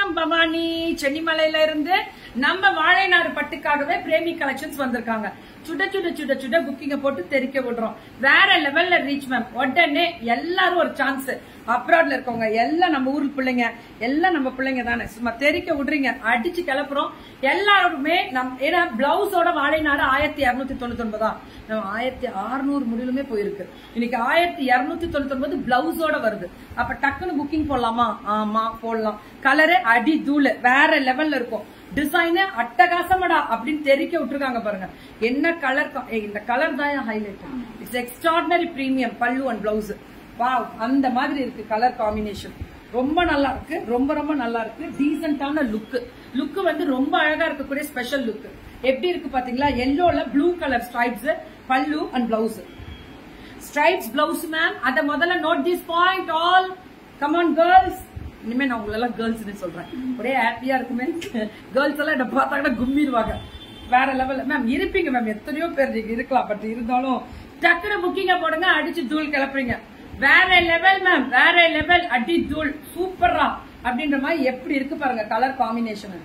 வணக்கம் பவானி சென்னிமலையில இருந்து நம்ம வாழைநாறு பட்டுக்காகவே பிரேமி கலெக்ஷன்ஸ் வந்திருக்காங்க சுட சுட சுட சுட புக்கிங்க போட்டு தெரிக்க விடுறோம் வேற லெவல்ல ரீச் மேம் உடனே எல்லாரும் ஒரு சான்ஸ் அப்ராட்ல இருக்கவங்க எல்லாம் நம்ம ஊர் பிள்ளைங்க எல்லாம் நம்ம பிள்ளைங்க தானே சும்மா தெரிக்க விடுறீங்க அடிச்சு கிளப்புறோம் எல்லாருமே நம் ஏன்னா பிளவுஸோட வாழைநாறு ஆயிரத்தி இருநூத்தி தொண்ணூத்தி ஒன்பதா நம்ம ஆயிரத்தி அறுநூறு முடியலுமே போயிருக்கு இன்னைக்கு ஆயிரத்தி இருநூத்தி தொண்ணூத்தி ஒன்பது பிளவுஸோட வருது அப்ப டக்குன்னு புக்கிங் போடலாமா ஆமா போடலாம் கலரு அடி தூள் வேற லெவல்ல இருக்கும் டிசைன் அட்டகாசமடா அப்படின்னு தெரிக்க விட்டுருக்காங்க பாருங்க என்ன கலர் இந்த கலர் தான் highlight it's extraordinary premium pallu and blouse wow அந்த மாதிரி இருக்கு கலர் காம்பினேஷன் ரொம்ப நல்லா இருக்கு ரொம்ப ரொம்ப நல்லா இருக்கு டீசென்டான லுக் லுக் வந்து ரொம்ப அழகா இருக்கக்கூடிய ஸ்பெஷல் லுக் எப்படி இருக்கு பாத்தீங்களா எல்லோல blue colour stripes pallu and blouse stripes blouse ma'am அத முதல்ல note this point all come on girls இனிமே நான் உங்களை எல்லாம் கேர்ள்ஸ்னு சொல்றேன் ஒரே ஹாப்பியா இருக்குமே கேர்ள்ஸ் எல்லாம் என்ன பார்த்தாங்கன்னா கும்மிடுவாங்க வேற லெவல்ல மேம் இருப்பீங்க மேம் எத்தனையோ பேர் நீங்க இருக்கலாம் பட் இருந்தாலும் டக்குனு புக்கிங்க போடுங்க அடிச்சு தூள் கிளப்புறீங்க வேற லெவல் மேம் வேற லெவல் அடி தூள் சூப்பரா அப்படின்ற மாதிரி எப்படி இருக்கு பாருங்க கலர் காம்பினேஷன்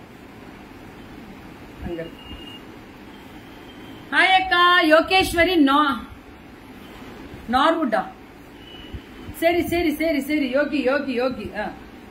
அங்க ஹாய் அக்கா யோகேஸ்வரி நா நார்வுட்டா சரி சரி சரி சரி யோகி யோகி யோகி ஆ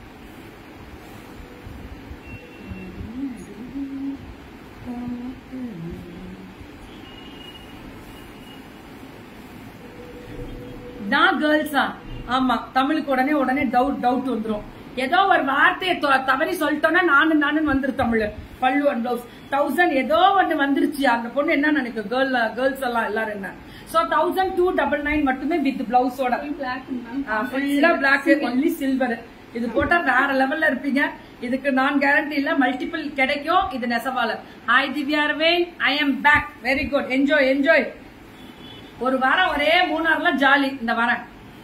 நான் கேர்ள்ஸா ஆமா தமிழுக்கு உடனே உடனே டவுட் டவுட் வந்துரும் ஏதோ ஒரு வார்த்தையை தொ- தவறி சொல்லிட்டோம்னா நானு நானு வந்துரு தமிழ் பல்லு அண்ட் பிளவுஸ் தௌசண்ட் ஏதோ ஒண்ணு வந்துருச்சு அந்த பொண்ணு என்ன நினைக்கும் கேர்ள் கேர்ள்ஸ் எல்லாம் எல்லாரும் என்ன so thousand two double nine மட்டுமே வித் பிளவுஸோட ஃபுல்லா பிளாக் ஒன்லி சில்வர் இது போட்டா வேற லெவல்ல இருப்பீங்க இதுக்கு நான் கேரண்டி இல்ல மல்டிபிள் கிடைக்கும் இது நெசவால hi Divya Aravind I am back very good enjoy enjoy ஒரு வாரம் ஒரே மூணாறுல ஜாலி இந்த வாரம்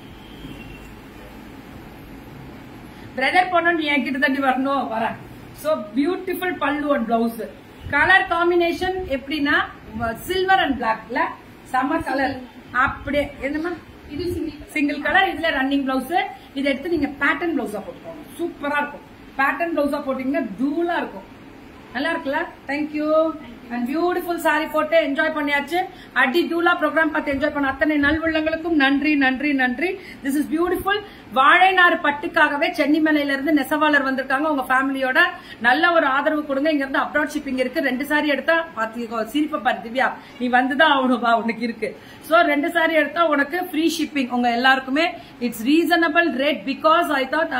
பிரதர் பொண்ணு நீ என்கிட்ட தண்டி வரணும் வரேன் so beautiful pallu and blouse colour combination எப்படின்னா சில்வர் அண்ட் பிளாக்ல செம கலர் அப்படியே என்னமா இது சிங்கிள் சிங்கிள் கலர் இதுல ரன்னிங் பிளவுஸ் இதை எடுத்து நீங்க பேட்டர்ன் பிளவுஸா போட்டுக்கோங்க சூப்பரா இருக்கும் பேட்டர்ன் பிளவுஸா போட்டீங்கன்னா தூளா இருக்கும் நல்லா இருக்குல்ல தேங்க்யூ அண்ட் பியூட்டிஃபுல் சாரி போட்டு என்ஜாய் பண்ணியாச்சு அடி தூளா ப்ரோக்ராம் பார்த்து என்ஜாய் பண்ண அத்தனை நல்வுள்ளங்களுக்கும் நன்றி நன்றி நன்றி திஸ் இஸ் பியூட்டிஃபுல் வாழைநாறு பட்டுக்காகவே சென்னிமலையில இருந்து நெசவாளர் வந்திருக்காங்க உங்க ஃபேமிலியோட நல்ல ஒரு ஆதரவு கொடுங்க இங்க இருந்து அப்ராட் ஷிப்பிங் இருக்கு ரெண்டு சாரி எடுத்தா பாத்துக்கோ சிரிப்ப பாரு திவ்யா நீ வந்துதான் ஆகணும் வா உனக்கு இருக்கு சோ ரெண்டு சாரி எடுத்தா உனக்கு ஃப்ரீ ஷிப்பிங் உங்க எல்லாருக்குமே it's reasonable rate because I thought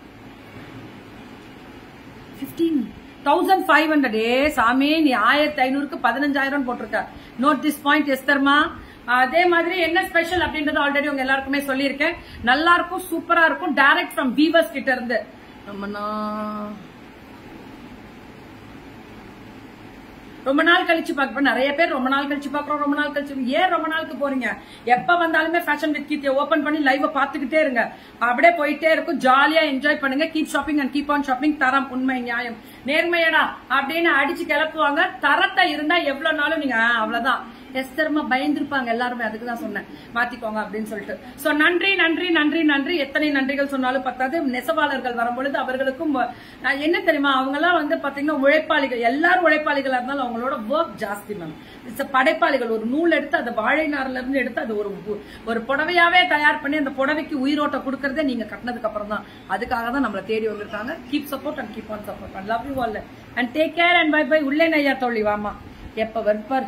fifteen thousand five hundred ஏ சாமி நீ ஆயிரத்தி ஐநூறுக்கு பதினஞ்சாயிரம் போட்டிருக்க நோட் திஸ் பாயிண்ட் எஸ்தர்மா அதே மாதிரி என்ன ஸ்பெஷல் அப்படின்றது ஆல்ரெடி உங்க எல்லாருக்குமே சொல்லியிருக்கேன் நல்லா இருக்கும் சூப்பரா இருக்கும் டைரக்ட் ஃப்ரம் வீவர்ஸ் கிட்ட இருந்து நம்ம நான் ரொம்ப நாள் கழிச்சு பார்க்க நிறைய பேர் ரொம்ப நாள் கழிச்சு பாக்குறோம் ரொம்ப நாள் கழிச்சு ஏன் ரொம்ப நாளுக்கு போறீங்க எப்ப வந்தாலுமே ஃபேஷன் வித் கீத்தை ஓபன் பண்ணி லைவ் பாத்துக்கிட்டே இருங்க அப்படியே போயிட்டே இருக்கும் ஜாலியா என்ஜாய் பண்ணுங்க keep shopping and keep on shopping தரம் உண்மை நியாயம் நேர்மையடா அப்படின்னு அடிச்சு கிளப்புவாங்க தரத்தை இருந்தா எவ்வளவு நாளும் நீங்க ஆ, அவ்வளவுதான் எஸ்தரமா பயந்துருப்பாங்க எல்லாருமே அதுக்கு தான் சொன்னேன் மாத்திக்கோங்க அப்படின்னு சொல்லிட்டு சோ நன்றி நன்றி நன்றி நன்றி எத்தனை நன்றிகள் சொன்னாலும் பத்தாது நெசவாளர்கள் வரும்பொழுது அவர்களுக்கும் வ- நான் என்ன தெரியுமா அவங்க எல்லாம் வந்து பாத்தீங்கன்னா உழைப்பாளிகள் எல்லாரும் உழைப்பாளிகளா இருந்தாலும் அவங்களோட ஒர்க் ஜாஸ்தி மேம் இட்ஸ் படைப்பாளிகள் ஒரு நூல் எடுத்து அதை வாழை நார்ல இருந்து எடுத்து அது ஒரு பு- ஒரு புடவையாவே தயார் பண்ணி அந்த புடவைக்கு உயிரோட்டம் கொடுக்கறதே நீங்க கட்டினதுக்கு அப்புறம் தான் அதுக்காக தான் நம்மள தேடி வந்திருக்காங்க keep support and keep on support love you all and take care and bye bye உள்ளே நையா தோழி வாமா எப்ப வருப்பார்